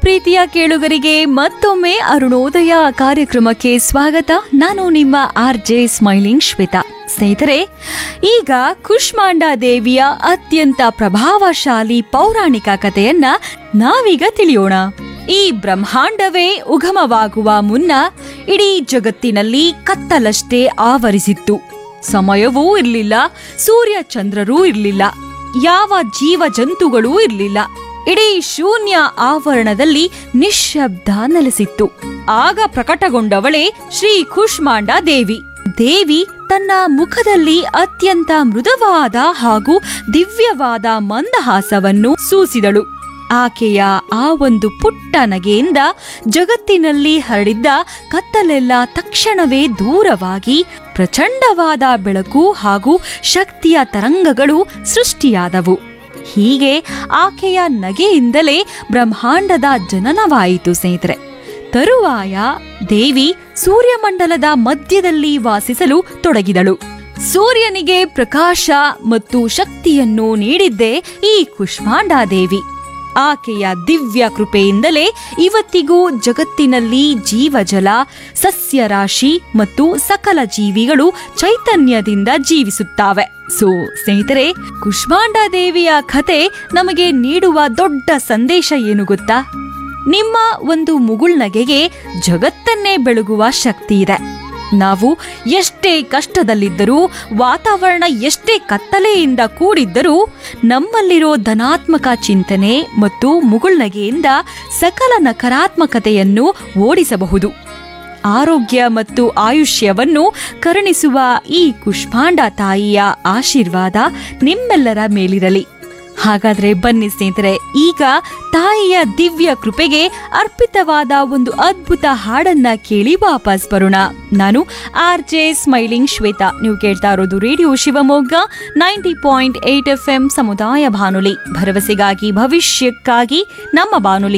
ಪ್ರೀತಿಯ ಕೇಳುಗರಿಗೆ ಮತ್ತೊಮ್ಮೆ ಅರುಣೋದಯ ಕಾರ್ಯಕ್ರಮಕ್ಕೆ ಸ್ವಾಗತ ನಾನು ನಿಮ್ಮ ಆರ್ ಜೆ ಸ್ಮೈಲಿಂಗ್ ಶ್ವೇತಾ ಸ್ನೇಹಿತರೆ ಈಗ ಕುಷ್ಮಾಂಡ ದೇವಿಯ ಅತ್ಯಂತ ಪ್ರಭಾವಶಾಲಿ ಪೌರಾಣಿಕ ಕಥೆಯನ್ನ ನಾವೀಗ ತಿಳಿಯೋಣ ಈ ಬ್ರಹ್ಮಾಂಡವೇ ಉಗಮವಾಗುವ ಮುನ್ನ ಇಡೀ ಜಗತ್ತಿನಲ್ಲಿ ಕತ್ತಲಷ್ಟೇ ಆವರಿಸಿತ್ತು ಸಮಯವೂ ಇರಲಿಲ್ಲ ಸೂರ್ಯ ಚಂದ್ರರೂ ಇರಲಿಲ್ಲ ಯಾವ ಜೀವ ಜಂತುಗಳೂ ಇರಲಿಲ್ಲ ಇಡೀ ಶೂನ್ಯ ಆವರಣದಲ್ಲಿ ನಿಶ್ಶಬ್ದ ನೆಲೆಸಿತ್ತು ಆಗ ಪ್ರಕಟಗೊಂಡವಳೇ ಶ್ರೀ ಕುಷ್ಮಾಂಡ ದೇವಿ ದೇವಿ ತನ್ನ ಮುಖದಲ್ಲಿ ಅತ್ಯಂತ ಮೃದುವಾದ ಹಾಗೂ ದಿವ್ಯವಾದ ಮಂದಹಾಸವನ್ನು ಸೂಸಿದಳು ಆಕೆಯ ಆ ಒಂದು ಪುಟ್ಟ ನಗೆಯಿಂದ ಜಗತ್ತಿನಲ್ಲಿ ಹರಡಿದ್ದ ಕತ್ತಲೆಲ್ಲ ತಕ್ಷಣವೇ ದೂರವಾಗಿ ಪ್ರಚಂಡವಾದ ಬೆಳಕು ಹಾಗೂ ಶಕ್ತಿಯ ತರಂಗಗಳು ಸೃಷ್ಟಿಯಾದವು ಹೀಗೆ ಆಕೆಯ ನಗೆಯಿಂದಲೇ ಬ್ರಹ್ಮಾಂಡದ ಜನನವಾಯಿತು ಸ್ನೇಹಿತರೆ ತರುವಾಯ ದೇವಿ ಸೂರ್ಯಮಂಡಲದ ಮಧ್ಯದಲ್ಲಿ ವಾಸಿಸಲು ತೊಡಗಿದಳು ಸೂರ್ಯನಿಗೆ ಪ್ರಕಾಶ ಮತ್ತು ಶಕ್ತಿಯನ್ನು ನೀಡಿದ್ದೇ ಈ ಕುಷ್ಮಾಂಡಾದೇವಿ ಆಕೆಯ ದಿವ್ಯ ಕೃಪೆಯಿಂದಲೇ ಇವತ್ತಿಗೂ ಜಗತ್ತಿನಲ್ಲಿ ಜೀವಜಲ ಸಸ್ಯರಾಶಿ ಮತ್ತು ಸಕಲ ಜೀವಿಗಳು ಚೈತನ್ಯದಿಂದ ಜೀವಿಸುತ್ತಾವೆ ಸೊ ಸ್ನೇಹಿತರೆ ಕುಷ್ಮಾಂಡ ದೇವಿಯ ಕಥೆ ನಮಗೆ ನೀಡುವ ದೊಡ್ಡ ಸಂದೇಶ ಏನು ಗೊತ್ತಾ ನಿಮ್ಮ ಒಂದು ಮುಗುಳ್ನಗೆಗೆ ಜಗತ್ತನ್ನೇ ಬೆಳಗುವ ಶಕ್ತಿ ಇದೆ ನಾವು ಎಷ್ಟೇ ಕಷ್ಟದಲ್ಲಿದ್ದರೂ ವಾತಾವರಣ ಎಷ್ಟೇ ಕತ್ತಲೆಯಿಂದ ಕೂಡಿದ್ದರೂ ನಮ್ಮಲ್ಲಿರೋ ಧನಾತ್ಮಕ ಚಿಂತನೆ ಮತ್ತು ಮುಗುಳ್ನಗೆಯಿಂದ ಸಕಲ ನಕಾರಾತ್ಮಕತೆಯನ್ನು ಓಡಿಸಬಹುದು ಆರೋಗ್ಯ ಮತ್ತು ಆಯುಷ್ಯವನ್ನು ಕರುಣಿಸುವ ಈ ಕುಷ್ಮಾಂಡ ತಾಯಿಯ ಆಶೀರ್ವಾದ ನಿಮ್ಮೆಲ್ಲರ ಮೇಲಿರಲಿ ಹಾಗಾದ್ರೆ ಬನ್ನಿ ಸ್ನೇಹಿತರೆ ಈಗ ತಾಯಿಯ ದಿವ್ಯ ಕೃಪೆಗೆ ಅರ್ಪಿತವಾದ ಒಂದು ಅದ್ಭುತ ಹಾಡನ್ನ ಕೇಳಿ ವಾಪಸ್ ಬರೋಣ ನಾನು ಆರ್ ಜೆ ಸ್ಮೈಲಿಂಗ್ ಶ್ವೇತಾ ನೀವು ಕೇಳ್ತಾ ಇರೋದು radio Shivamogga ninety point eight F M ಸಮುದಾಯ ಬಾನುಲಿ ಭರವಸೆಗಾಗಿ ಭವಿಷ್ಯಕ್ಕಾಗಿ ನಮ್ಮ ಬಾನುಲಿ